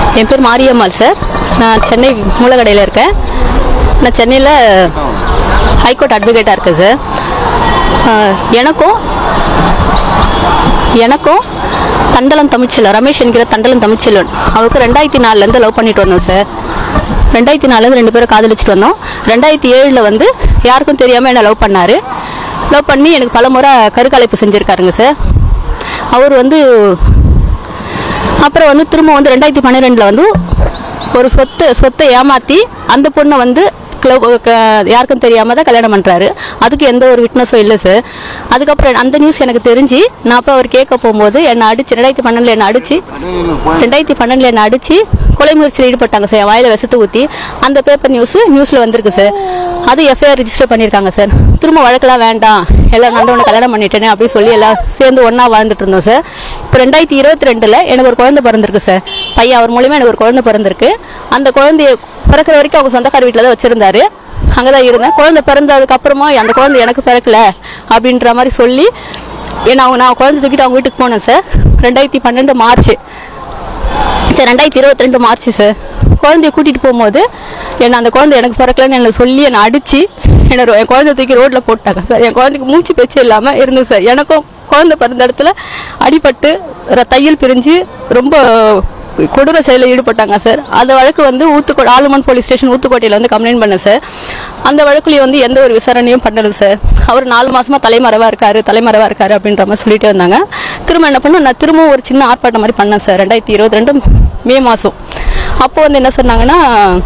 என் பேர் மாரியம்மாள் சார் நான் சென்னை மூலக்கடையில் இருக்கேன் நான் சென்னையில் ஹைகோர்ட் அட்வொகேட்டாக இருக்கேன் சார் ஆஹ், எனக்கும் எனக்கும் தண்டலம் தமிழ்ச்செல்வன் ரமேஷ் என்கிற தண்டலம் தமிழ்ச்செல்வன் அவருக்கு ரெண்டாயிரத்தி நாலுலேருந்து லவ் பண்ணிட்டு வந்தோம் சார் ரெண்டாயிரத்தி நாலுலேருந்து ரெண்டு பேரும் காதலிச்சுட்டு வந்தோம் ரெண்டாயிரத்தி ஏழில் வந்து யாருக்கும் தெரியாமல் என்னை லவ் பண்ணார் லவ் பண்ணி எனக்கு பல முறை கருக்கலைப்பு செஞ்சுருக்காருங்க சார் அவர் வந்து அப்புறம் வந்து திரும்ப வந்து ரெண்டாயிரத்தி பன்னிரெண்டில் வந்து ஒரு சொத்து சொத்தை ஏமாற்றி அந்த பொண்ணை வந்து club- க- யாருக்கும் தெரியாமல் தான் கல்யாணம் பண்ணுறாரு அதுக்கு எந்த ஒரு விட்னஸும் இல்லை சார் அதுக்கப்புறம் அந்த நியூஸ் எனக்கு தெரிஞ்சு நான் அப்போ அவர் கேட்க போகும்போது என்னை அடிச்சு ரெண்டாயிரத்தி பன்னெண்டில் என்னை அடிச்சு ரெண்டாயிரத்தி பன்னெண்டில் என்னை அடிச்சு கொலை முயற்சியில் ஈடுபட்டாங்க சார் என் வாயில விஷத்தை ஊற்றி அந்த பேப்பர் நியூஸ் நியூஸில் வந்திருக்கு சார் அது எஃப்ஐஆர் ரிஜிஸ்டர் பண்ணியிருக்காங்க சார் திரும்ப வழக்கெல்லாம் வேண்டாம் எல்லாம் நந்தவனை கல்யாணம் பண்ணிட்டேனே அப்படின்னு சொல்லி எல்லாம் சேர்ந்து ஒன்றா வாழ்ந்துட்டு இருந்தோம் சார் இப்போ ரெண்டாயிரத்தி இருபத்தி ரெண்டில் எனக்கு ஒரு குழந்தை பிறந்திருக்கு சார் பையன் அவர் மூலியமாக எனக்கு ஒரு குழந்தை பிறந்திருக்கு அந்த குழந்தைய பிறக்கிற வரைக்கும் அவங்க சொந்தக்கார வீட்டில் தான் வச்சுருந்தாரு அங்கே தான் இருந்தேன் குழந்தை பிறந்ததுக்கு அப்புறமா அந்த குழந்தை எனக்கு பிறக்கல அப்படின்ற மாதிரி சொல்லி ஏன்னா அவங்க நான் குழந்தை தூக்கிட்டு அவங்க வீட்டுக்கு போனேன் சார் ரெண்டாயிரத்தி பன்னெண்டு மார்ச் சரி ரெண்டாயிரத்தி இருபத்தி ரெண்டு மார்ச் சார் குழந்தைய கூட்டிகிட்டு போகும்போது என்னை அந்த குழந்தை எனக்கு பிறக்கலன்னு எனக்கு சொல்லி என்னை அடித்து என்னை ரொ- என் குழந்தை தூக்கி ரோட்டில் போட்டாங்க சார் என் குழந்தைக்கு மூச்சு பேச்சு இல்லாமல் இருந்தது சார் எனக்கும் குழந்தை பிறந்த இடத்துல அடிபட்டு ர- தையல் பிரிஞ்சு ரொம்ப கொடூர செயலில் ஈடுபட்டாங்க சார் அந்த வழக்கு வந்து ஊத்துக்கோ ஆலுமன் போலீஸ் ஸ்டேஷன் ஊத்துக்கோட்டையில் வந்து கம்ப்ளைண்ட் பண்ணேன் சார் அந்த வழக்குலேயும் வந்து எந்த ஒரு விசாரணையும் பண்ணல சார் அவர் நாலு மாசமா தலைமறைவாக இருக்காரு தலைமறைவாக இருக்காரு அப்படின்ற மாதிரி சொல்லிட்டு வந்தாங்க திரும்ப என்ன பண்ண நான் திரும்ப ஒரு சின்ன ஆர்ப்பாட்டம் மாதிரி பண்ணேன் சார் ரெண்டாயிரத்தி இருபத்தி ரெண்டு மே மாதம் அப்போ வந்து என்ன சொன்னாங்கன்னா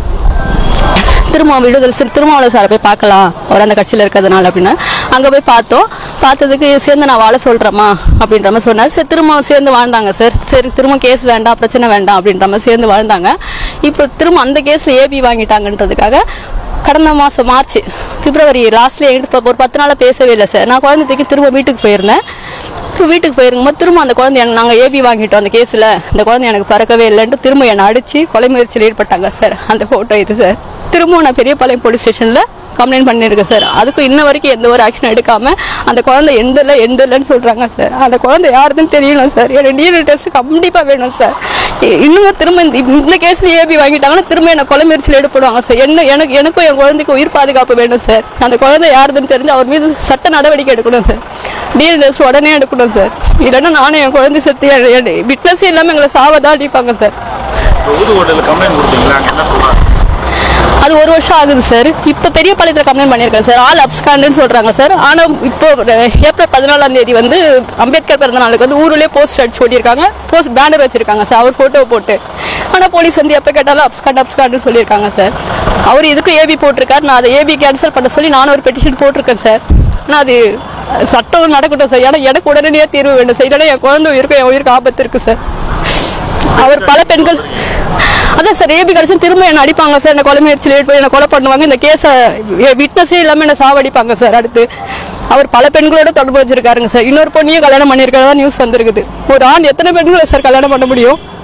திரும்ப விடுதலை சிறு திருமாவளவன் சாரை போய் பார்க்கலாம் அவர் அந்த கட்சியில் இருக்கிறதுனால அப்படின்னா அங்கே போய் பார்த்தோம் பார்த்ததுக்கு சேர்ந்து நான் வாழ சொல்கிறேம்மா அப்படின்ற மாதிரி சொன்னார் சரி திரும்ப சேர்ந்து வாழ்ந்தாங்க சார் சரி திரும்ப கேஸ் வேண்டாம் பிரச்சனை வேண்டாம் அப்படின்ற மாதிரி சேர்ந்து வாழ்ந்தாங்க இப்போ திரும்ப அந்த கேஸில் ஏபி வாங்கிட்டாங்கன்றதுக்காக கடந்த மாதம் மார்ச் பிப்ரவரி லாஸ்ட்ல என்கிட்ட ஒரு பத்து நாளாக பேசவே இல்லை சார் நான் குழந்தை தூக்கி திரும்ப வீட்டுக்கு போயிருந்தேன் ஸோ வீட்டுக்கு போயிருக்கும்போது திரும்ப அந்த குழந்தை எனக்கு நாங்கள் ஏபி வாங்கிட்டோம் அந்த கேஸில் இந்த குழந்தை எனக்கு பறக்கவே இல்லைன்ட்டு திரும்ப என்னை அடித்து கொலை முயற்சியில் ஈடுபட்டாங்க சார் அந்த ஃபோட்டோ இது சார் திரும்பவும் நான் பெரியபாளையம் போலீஸ் ஸ்டேஷனில் கம்ப்ளைண்ட் பண்ணியிருக்கேன் சார் அதுக்கும் இன்ன வரைக்கும் எந்த ஒரு ஆக்ஷன் எடுக்காமல் அந்த குழந்தை எந்த இல்லை எந்த இல்லைன்னு சொல்கிறாங்க சார் அந்த குழந்தை யாருதுன்னு தெரியணும் சார் என்னோட டிஎன்ஏ டெஸ்ட் கண்டிப்பாக வேணும் சார் இ- இன்னும் திரும்ப இந்த இந்த கேஸில் ஏபி வாங்கிட்டாங்கன்னா திரும்ப என்ன கொலை முயற்சியில் ஈடுபடுவாங்க சார் என்ன எனக்கு எனக்கும் என் குழந்தைக்கு உயிர் பாதுகாப்பு வேணும் சார் அந்த குழந்தை யாருதுன்னு தெரிஞ்சு அவர் மீது சட்ட நடவடிக்கை எடுக்கணும் சார் டிஎன்ஏ டெஸ்ட் உடனே எடுக்கணும் சார் இல்லைன்னா நானும் என் குழந்தை செத்து விட்னஸே இல்லாமல் எங்களை சாவதான் அடிப்பாங்க சார் ஊதுகோட்டையில் கம்ப்ளைண்ட் கொடுத்தீங்களா அங்கே என்ன சொல்கிறாங்க அது ஒரு வருஷம் ஆகுது சார் இப்போ பெரிய பாளையத்தில் கம்ப்ளைண்ட் பண்ணியிருக்கேன் சார் ஆல் அப்ஸ்காண்டுன்னு சொல்கிறாங்க சார் ஆனால் இப்போ அஹ், ஏப்ரல் பதினாலாம் தேதி வந்து அம்பேத்கர் பிறந்த நாளுக்கு வந்து ஊருலேயே போஸ்ட் அடிச்சு ஓட்டியிருக்காங்க போஸ்ட் பேனர் வச்சிருக்காங்க சார் அவர் ஃபோட்டோ போட்டு ஆனால் போலீஸ் வந்து எப்போ கேட்டாலும் அப்ஸ்காண்ட் அப்ஸ்காண்டுன்னு சொல்லியிருக்காங்க சார் அவர் இதுக்கும் ஏபி போட்டிருக்காரு நான் அதை ஏபி கேன்சல் பண்ண சொல்லி நானும் ஒரு பெட்டிஷன் போட்டிருக்கேன் சார் ஆனால் அது சட்டம் நடக்கட்டும் சார் ஏன்னா எனக்கு உடனடியாக தீர்வு வேண்டும் சார் இல்லைன்னா என் குழந்தை உயிருக்கும் என் உயிருக்கு ஆபத்து இருக்குது சார் அவர் பல பெண்கள் அதான் சார் ஏபி கடைசி திரும்ப என்ன அடிப்பாங்க சார் என்ன கொலை முயற்சியில் ஈடுபட்டு என்ன கொலை பண்ணுவாங்க இந்த கேஸை விட்னஸே இல்லாமல் என்ன சாவடிப்பாங்க சார் அடுத்து அவர் பல பெண்களோட தொடர்பு வச்சிருக்காருங்க சார் இன்னொரு பொண்ணையும் கல்யாணம் பண்ணியிருக்கிறதா நியூஸ் வந்திருக்குது ஒரு ஆண் எத்தனை பெண்களை சார் கல்யாணம் பண்ண முடியும்